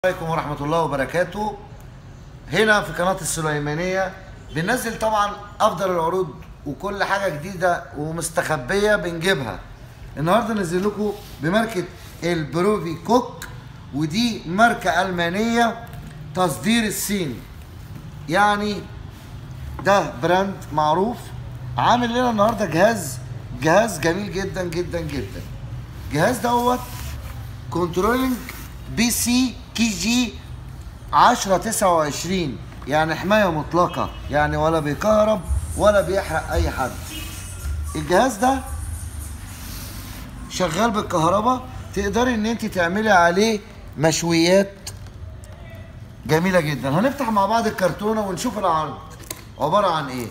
عليكم ورحمة الله وبركاته هنا في قناة السليمانية بننزل طبعا أفضل العروض وكل حاجة جديدة ومستخبية بنجيبها النهاردة نزل لكم بماركة البروفي كوك ودي ماركة ألمانية تصدير الصين يعني ده براند معروف عامل لنا النهارده جهاز جهاز جميل جدا جدا جدا الجهاز دوت كنترولينج بي سي كي جي 10 29 يعني حمايه مطلقه يعني ولا بيكهرب ولا بيحرق اي حد الجهاز ده شغال بالكهرباء تقدري ان انت تعملي عليه مشويات جميله جدا هنفتح مع بعض الكرتونه ونشوف العرض عباره عن ايه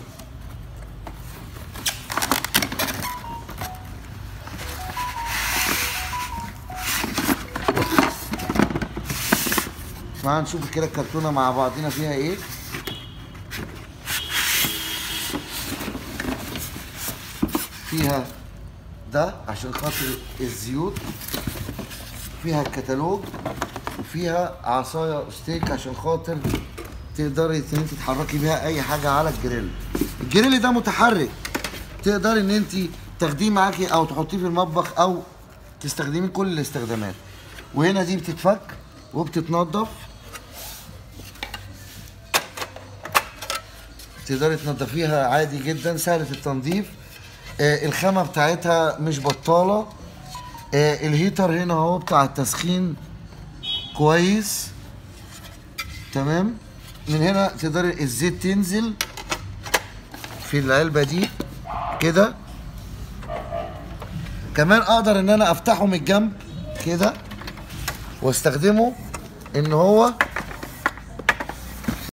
تعال نشوف كده الكرتونه مع بعضنا فيها ايه فيها ده عشان خاطر الزيوت فيها الكتالوج وفيها عصايه ستيك عشان خاطر تقدري ان انت تحركي بيها اي حاجه على الجريل الجريل ده متحرك تقدري ان انت تاخديه معاكي او تحطيه في المطبخ او تستخدميه كل الاستخدامات وهنا دي بتتفك وبتتنضف تقدري تنضفيها عادي جدا سهلة التنظيف آه الخامة بتاعتها مش بطالة آه الهيتر هنا اهو بتاع التسخين كويس تمام من هنا تقدري الزيت تنزل في العلبة دي كده كمان اقدر ان انا افتحه من الجنب كده واستخدمه ان هو